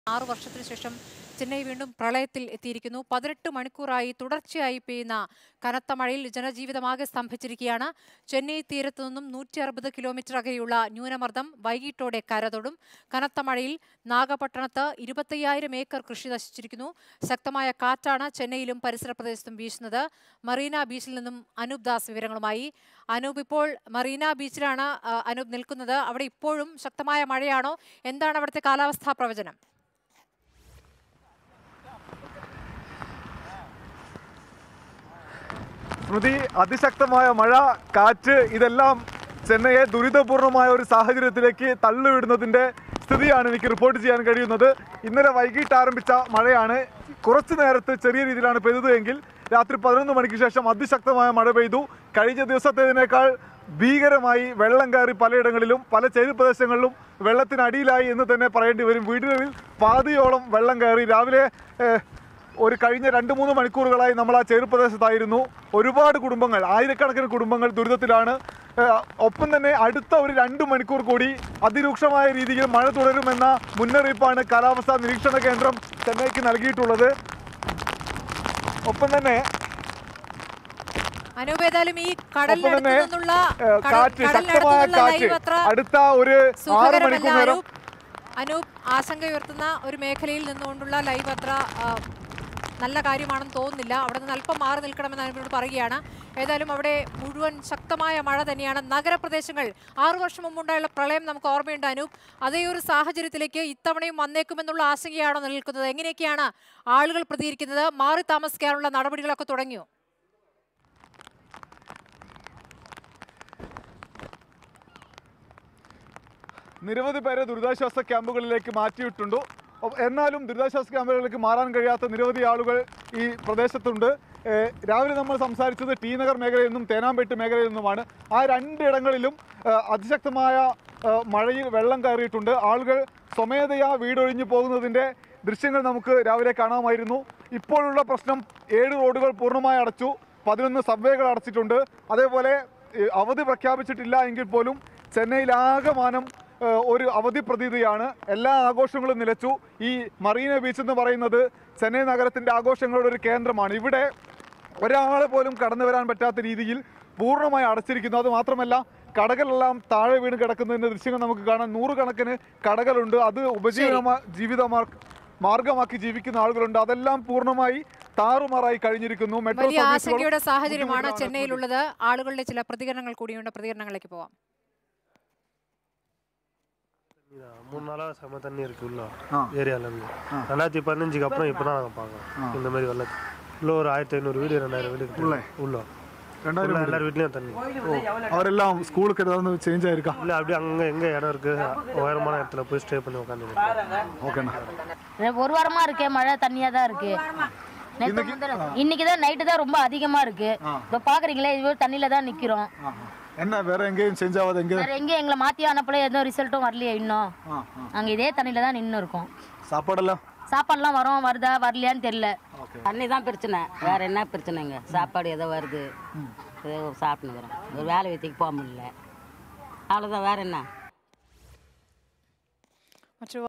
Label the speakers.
Speaker 1: ആറു വർഷത്തിനു ശേഷം ചെന്നൈ വീണ്ടും പ്രളയത്തിൽ എത്തിയിരിക്കുന്നു പതിനെട്ട് മണിക്കൂറായി തുടർച്ചയായി പെയ്യുന്ന കനത്ത മഴയിൽ ജനജീവിതമാകെ സ്തംഭിച്ചിരിക്കുകയാണ് ചെന്നൈ തീരത്തു നിന്നും നൂറ്റി അറുപത് കിലോമീറ്റർ അകലെയുള്ള ന്യൂനമർദ്ദം വൈകിട്ടോടെ കരതൊടും കനത്ത മഴയിൽ നാഗപട്ടണത്ത് ഇരുപത്തയ്യായിരം ഏക്കർ കൃഷി നശിച്ചിരിക്കുന്നു ശക്തമായ കാറ്റാണ് ചെന്നൈയിലും പരിസര പ്രദേശത്തും വീശുന്നത് മറീന ബീച്ചിൽ നിന്നും അനൂപ് ദാസ് വിവരങ്ങളുമായി അനൂപ് ഇപ്പോൾ മറീന ബീച്ചിലാണ് ആ, അനൂപ് നിൽക്കുന്നത് അവിടെ ഇപ്പോഴും ശക്തമായ മഴയാണോ എന്താണ് അവിടുത്തെ കാലാവസ്ഥാ പ്രവചനം
Speaker 2: സ്മൃതി അതിശക്തമായ മഴ കാറ്റ് ഇതെല്ലാം ചെന്നൈയെ ദുരിതപൂർണമായ ഒരു സാഹചര്യത്തിലേക്ക് തള്ളിവിടുന്നതിന്റെ സ്ഥിതിയാണ് എനിക്ക് റിപ്പോർട്ട് ചെയ്യാൻ കഴിയുന്നത് ഇന്നലെ വൈകിട്ട് ആരംഭിച്ച മഴയാണ് കുറച്ചു നേരത്ത് ചെറിയ രീതിയിലാണ് പെയ്തത് എങ്കിൽ രാത്രി പതിനൊന്ന് മണിക്ക് ശേഷം അതിശക്തമായ മഴ പെയ്തു കഴിഞ്ഞ ദിവസത്തേതിനേക്കാൾ ഭീകരമായി വെള്ളം കയറി പലയിടങ്ങളിലും പല ചേരി പ്രദേശങ്ങളിലും വെള്ളത്തിനടിയിലായി എന്ന് തന്നെ പറയേണ്ടി വരും വീടുകളിൽ പാതിയോളം വെള്ളം കയറി രാവിലെ ഏഹ്, ഒരു കഴിഞ്ഞ രണ്ട് മൂന്ന് മണിക്കൂറുകളായി നമ്മൾ ആ ചെറുപ്രദേശത്തായിരുന്നു ഒരുപാട് കുടുംബങ്ങൾ ആയിരക്കണക്കിന് കുടുംബങ്ങൾ ദുരിതത്തിലാണ് ഏഹ് ഒപ്പം തന്നെ അടുത്ത ഒരു രണ്ട് മണിക്കൂർ കൂടി അതിരൂക്ഷമായ രീതിയിൽ മഴ തുടരുമെന്ന മുന്നറിയിപ്പാണ് കാലാവസ്ഥാ നിരീക്ഷണ കേന്ദ്രം ചെന്നൈക്ക് നൽകിയിട്ടുള്ളത് ഒപ്പം തന്നെ
Speaker 1: അനൂപ് ഏതായാലും ഈ
Speaker 2: ഒപ്പം
Speaker 1: കടലിനടുത്ത്
Speaker 2: തന്നെ
Speaker 1: നിന്നുള്ള
Speaker 2: ഏഹ്,
Speaker 1: കടൽ-
Speaker 2: കാറ്റ്
Speaker 1: കടലിനടുത്ത്
Speaker 2: ശക്തമായ
Speaker 1: നിന്നുള്ള
Speaker 2: കാറ്റ്
Speaker 1: ലൈവ് അത്ര
Speaker 2: അടുത്ത ഒരു ആറ്
Speaker 1: സുഖകരമല്ല
Speaker 2: മണിക്കൂർ നേരം
Speaker 1: അനൂപ് അനൂപ് ആശങ്കയുയർത്തുന്ന ഒരു മേഖലയിൽ നിന്നുകൊണ്ടുള്ള ലൈവ് അത്ര ആ, നല്ല കാര്യമാണെന്ന് തോന്നുന്നില്ല അവിടെ നിന്ന് അല്പം മാറി നിൽക്കണമെന്ന് അനുപിനോട് പറയുകയാണ് ഏതായാലും അവിടെ മുഴുവൻ ശക്തമായ മഴ തന്നെയാണ് നഗരപ്രദേശങ്ങൾ ആറു വർഷം മുമ്പുണ്ടായുള്ള പ്രളയം നമുക്ക് ഓർമ്മയുണ്ട് അനൂപ് അതേ ഒരു സാഹചര്യത്തിലേക്ക് ഇത്തവണയും വന്നേക്കുമെന്നുള്ള ആശങ്കയാണോ നിലനിൽക്കുന്നത് എങ്ങനെയൊക്കെയാണ് ആളുകൾ പ്രതികരിക്കുന്നത് മാറി താമസിക്കാനുള്ള നടപടികളൊക്കെ തുടങ്ങിയോ
Speaker 2: നിരവധി പേരെ ദുരിതാശ്വാസ ക്യാമ്പുകളിലേക്ക് മാറ്റിയിട്ടുണ്ട് ഒ- എന്നാലും ദുരിതാശ്വാസ ക്യാമ്പുകളിലേക്ക് മാറാൻ കഴിയാത്ത നിരവധി ആളുകൾ ഈ പ്രദേശത്തുണ്ട് ഏഹ് രാവിലെ നമ്മൾ സംസാരിച്ചത് ടി നഗർ മേഖലയിൽ നിന്നും തേനാമ്പേട്ട് മേഖലയിൽ നിന്നുമാണ് ആ രണ്ടിടങ്ങളിലും ഏഹ് അതിശക്തമായ ഏഹ് മഴയിൽ വെള്ളം കയറിയിട്ടുണ്ട് ആളുകൾ സ്വമേധയാ വീടൊഴിഞ്ഞു പോകുന്നതിൻ്റെ ദൃശ്യങ്ങൾ നമുക്ക് രാവിലെ കാണാമായിരുന്നു ഇപ്പോഴുള്ള പ്രശ്നം ഏഴ് റോഡുകൾ പൂർണ്ണമായി അടച്ചു പതിനൊന്ന് സബ്വേകൾ അടച്ചിട്ടുണ്ട് അതേപോലെ ഏഹ് അവധി പ്രഖ്യാപിച്ചിട്ടില്ല എങ്കിൽ പോലും ചെന്നൈയിലാകമാനം ഏഹ് ഒരു അവധി പ്രതീതിയാണ് എല്ലാ ആഘോഷങ്ങളും നിലച്ചു ഈ മറീന ബീച്ച് എന്ന് പറയുന്നത് ചെന്നൈ നഗരത്തിന്റെ ആഘോഷങ്ങളുടെ ഒരു കേന്ദ്രമാണ് ഇവിടെ ഒരാളെ പോലും കടന്നു വരാൻ പറ്റാത്ത രീതിയിൽ പൂർണ്ണമായി അടച്ചിരിക്കുന്നു അത് മാത്രമല്ല കടകളെല്ലാം താഴെ വീണ് കിടക്കുന്നതിന്റെ ദൃശ്യങ്ങൾ നമുക്ക് കാണാൻ നൂറുകണക്കിന് കടകളുണ്ട് അത് ഉപജീവന ജീവിത മാർഗമാക്കി ജീവിക്കുന്ന ആളുകളുണ്ട് അതെല്ലാം പൂർണ്ണമായി താറുമാറായി കഴിഞ്ഞിരിക്കുന്നു മെട്രോ
Speaker 1: വലിയ
Speaker 2: സർവീസുകളും
Speaker 1: ആശങ്കയുടെ സാഹചര്യമാണ്
Speaker 2: ബുദ്ധിമുട്ടിലാണ്
Speaker 1: ചെന്നൈയിലുള്ളത് ആളുകളുടെ ചില പ്രതികരണങ്ങൾ കൂടിയുണ്ട് പ്രതികരണങ്ങളിലേക്ക് போவோம்
Speaker 3: மூணு நாளா செம தண்ணி இருக்கு உள்ள
Speaker 2: ஆ.
Speaker 3: ஏரியால இருந்து ரெண்டாயிரத்தி பதினஞ்சுக்கு அப்புறம் இப்பதான் நாங்க பாக்குறோம் இந்த மாதிரி வெள்ளத்தை உள்ள ஒரு ஆயிரத்தி ஐநூறு வீடு ரெண்டாயிரம் வீடு
Speaker 2: ഉള്ളേ?
Speaker 3: உள்ள
Speaker 2: രണ്ടായിരം
Speaker 3: உள்ள எல்லார் வீட்லயும் தண்ணி
Speaker 2: അവരെല്ലാം സ്കൂളൊക്കെ ഏതാന്ന് ചേഞ്ച് ആയിരിക്കാം
Speaker 3: இல்ல அப்படியே அங்க எங்க இடம் இருக்கு உயரமான இடத்துல போய் ஸ்டே பண்ணி உட்காந்து
Speaker 2: ഓക്കെണ്ണா
Speaker 4: இது ஒரு வாரமா இருக்கே மழை தண்ணியா தான் இருக்கு நேத்து முந்தின- இன்னைக்கு தான் நைட்டு தான் ரொம்ப அதிகமா இருக்கு இப்போ பாக்குறீங்களே இது தண்ணியில தான் நிக்கிறோம்
Speaker 2: എന്നാ വേറെ എങ്കേയും ചേഞ്ച് ആവാതെ എങ്കിൽ
Speaker 4: வேற எங்கேயும் எங்களை மாத்தி அனுப்பல எதுவும் ரிசல்ட்டும் வரலையே இன்னும் நாங்க இதே தண்ணியில தான் நின்று இருக்கோம்
Speaker 2: സാപ്പാടെല്ലാം
Speaker 4: சாப்பாடுலாம் வரோம் வருதா வரலையான்னு தெரியல
Speaker 5: தண்ணி தான் பிரச்சனை வேற என்ன பிரச்சனைங்க சாப்பாடு ஏதோ வருது ஏதோ சாப்பிட்டுக்கிறோம் ஒரு வேலை வீட்டுக்கு போக முடியல அவ்வளோதான் வேற என்ன
Speaker 1: മറ്റു